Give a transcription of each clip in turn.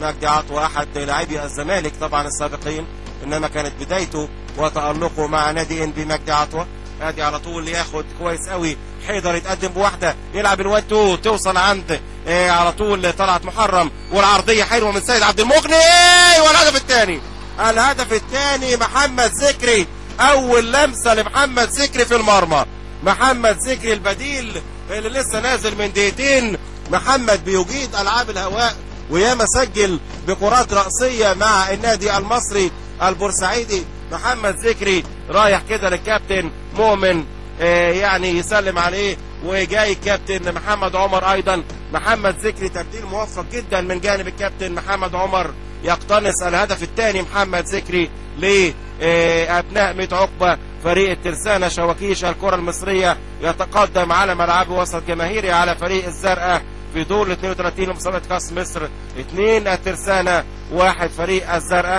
مجدي عطوة احد لاعبي الزمالك طبعا السابقين انما كانت بدايته وتألقه مع نادي انبي مجدي عطوة ادي على طول ياخد كويس قوي حيدر يتقدم بواحده يلعب الواد تو توصل عند آه على طول طلعت محرم والعرضيه حلوه من سيد عبد المغني والهدف الثاني الهدف الثاني محمد ذكري اول لمسه لمحمد ذكري في المرمى محمد ذكري البديل اللي لسه نازل من دقيقتين محمد بيجيد العاب الهواء وياما سجل بكرات رأسية مع النادي المصري البورسعيدي محمد ذكري رايح كده للكابتن مؤمن آه يعني يسلم عليه وجاي الكابتن محمد عمر ايضا محمد ذكري تبديل موفق جدا من جانب الكابتن محمد عمر يقتنص الهدف الثاني محمد ذكري لابناء ميت عقبه فريق الترسانة شواكيش الكرة المصرية يتقدم على ملعب وسط جماهيري على فريق الزرقاء في دور ال 32 لمسابقة كاس مصر اثنين الترسانة واحد فريق الزرقاء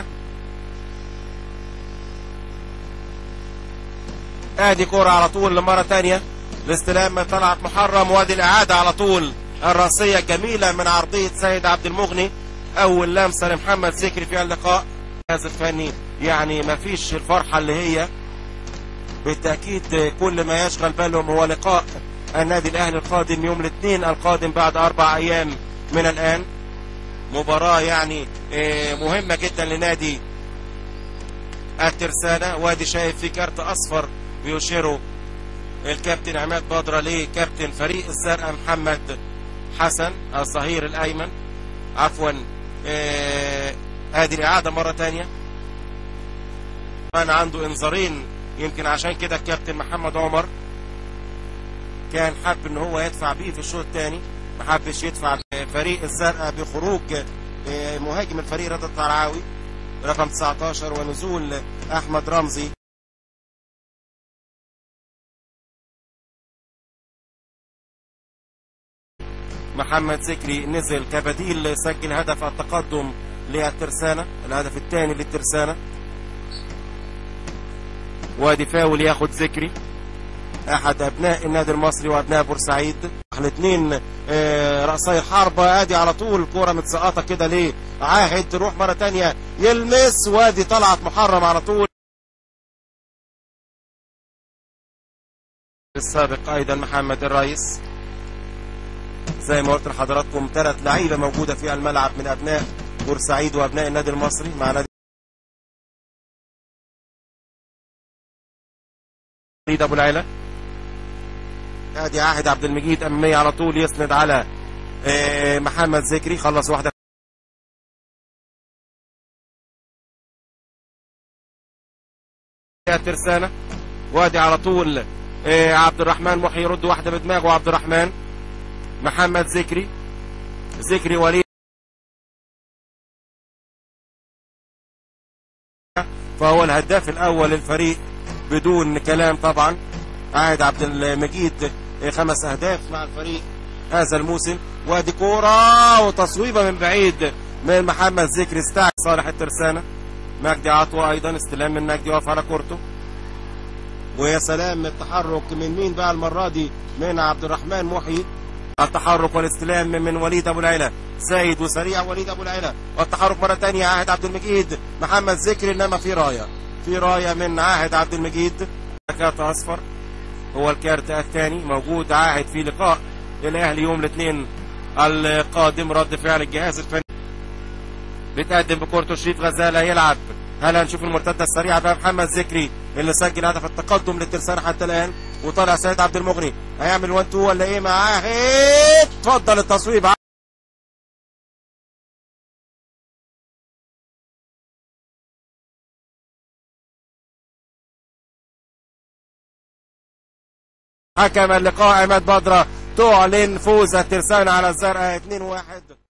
ادي كرة على طول لمرة تانية الاستلام من طلعت محرم وادي الاعادة على طول الرأسية جميلة من عرضية سيد عبد المغني اول لمسة لمحمد ذكري في اللقاء الجهاز الفني يعني ما فيش الفرحة اللي هي بالتأكيد كل ما يشغل بالهم هو لقاء النادي الاهلي القادم يوم الاثنين القادم بعد اربع ايام من الان مباراة يعني مهمة جدا لنادي الترسانة وادي شايف في كارت اصفر بيشيره الكابتن عماد بدرة لكابتن فريق الزرقاء محمد حسن الظهير الايمن عفوا ادي الاعادة مرة تانية كان عنده انذارين يمكن عشان كده الكابتن محمد عمر كان حب ان هو يدفع بيه في الشوط الثاني ما حبش يدفع فريق الزرقاء بخروج مهاجم الفريق رضا الطرعاوي رقم 19 ونزول احمد رمزي محمد ذكري نزل كبديل سجل هدف التقدم للترسانة الهدف الثاني للترسانة وادي فاول ياخد ذكري احد ابناء النادي المصري وابناء بورسعيد الاثنين اه رأسي الحربة ادي على طول كرة متسقطة كده ليه عاهد تروح مرة تانية يلمس وادي طلعت محرم على طول السابق ايضا محمد الرئيس زي ما قلت لحضراتكم ثلاث لعيبة موجودة في الملعب من ابناء بورسعيد وابناء النادي المصري مع نادي وليد ابو العلا ادي عاهد عبد المجيد اماميه على طول يسند على محمد ذكري خلص واحده ترسانة وادي على طول عبد الرحمن محي يرد واحده بدماغه عبد الرحمن محمد ذكري ذكري وليد فهو الهداف الاول للفريق بدون كلام طبعا عاهد عبد المجيد خمس اهداف مع الفريق هذا الموسم وادي كوره وتصويبه من بعيد من محمد ذكري استعد صالح الترسانه مجدي عطوه ايضا استلام من مجدي واقف على كورته ويا سلام التحرك من مين بقى المره دي من عبد الرحمن محيي التحرك والاستلام من وليد ابو العلا سيد وسريع وليد ابو العلا والتحرك مره ثانيه عاهد عبد المجيد محمد ذكري انما في رايه في رايه من عاهد عبد المجيد كارت اصفر هو الكارت الثاني موجود عاهد في لقاء الاهلي يوم الاثنين القادم رد فعل الجهاز الفني بتقدم بكورته شريف غزاله يلعب هل هنشوف المرتده السريعه بقى محمد ذكري اللي سجل هدف التقدم للترسانة حتى الان وطالع سيد عبد المغني هيعمل 1 2 ولا ايه معاه اتفضل التصويب حكم اللقاء عماد بدرة تعلن فوز الترسانة على الزرقاء 2-1